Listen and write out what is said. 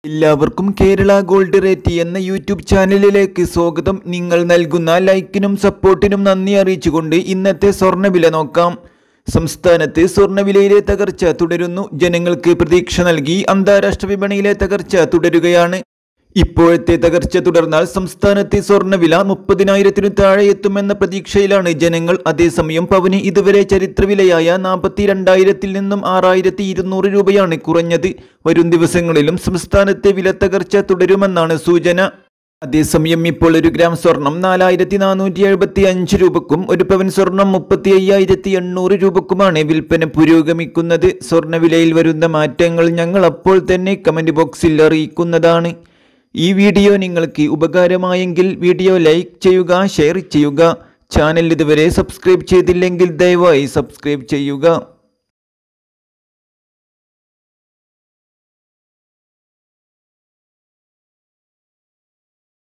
എല്ലാവർക്കും Kerala gold rate എന്ന YouTube ചാനലിലേക്ക് സ്വാഗതം നിങ്ങൾ നൽകുന്ന ലൈക്കിനും സപ്പോർട്ടിനും നന്ദി അറിയിച്ചുകൊണ്ട് ഇന്നത്തെ സ്വർണ്ണവില നോക്കാം സംസ്ഥാനത്ത് സ്വർണ്ണവിലയിലെ തകർച്ച തുടരുന്നു ജനങ്ങൾക്ക് പ്രതീക്ഷ നൽകി അന്താരാഷ്ട്ര വിപണിയിലെ തകർച്ച തുടരുകയാണ് ഇപ്പോഴത്തെ തകർച്ച തുടർന്നാൽ സംസ്ഥാനത്തെ സ്വർണ്ണവില മുപ്പതിനായിരത്തിനു താഴെ എത്തുമെന്ന പ്രതീക്ഷയിലാണ് ജനങ്ങൾ അതേസമയം പവന് ഇതുവരെ ചരിത്രവിലയായ നാൽപ്പത്തി രണ്ടായിരത്തിൽ നിന്നും ആറായിരത്തി ഇരുന്നൂറ് രൂപയാണ് കുറഞ്ഞത് വരും ദിവസങ്ങളിലും സംസ്ഥാനത്തെ വില തകർച്ച തുടരുമെന്നാണ് സൂചന അതേസമയം ഇപ്പോൾ ഒരു ഗ്രാം സ്വർണം നാലായിരത്തി നാനൂറ്റി എഴുപത്തി അഞ്ച് രൂപക്കും ഒരു പവൻ സ്വർണം മുപ്പത്തി അയ്യായിരത്തി എണ്ണൂറ് രൂപക്കുമാണ് വിൽപ്പന പുരോഗമിക്കുന്നത് സ്വർണ്ണവിലയിൽ വരുന്ന മാറ്റങ്ങൾ ഞങ്ങൾ അപ്പോൾ തന്നെ കമൻറ്റ് ബോക്സിൽ അറിയിക്കുന്നതാണ് ഈ വീഡിയോ നിങ്ങൾക്ക് ഉപകാരമായെങ്കിൽ വീഡിയോ ലൈക്ക് ചെയ്യുക ഷെയർ ചെയ്യുക ചാനൽ ഇതുവരെ സബ്സ്ക്രൈബ് ചെയ്തില്ലെങ്കിൽ ദയവായി സബ്സ്ക്രൈബ് ചെയ്യുക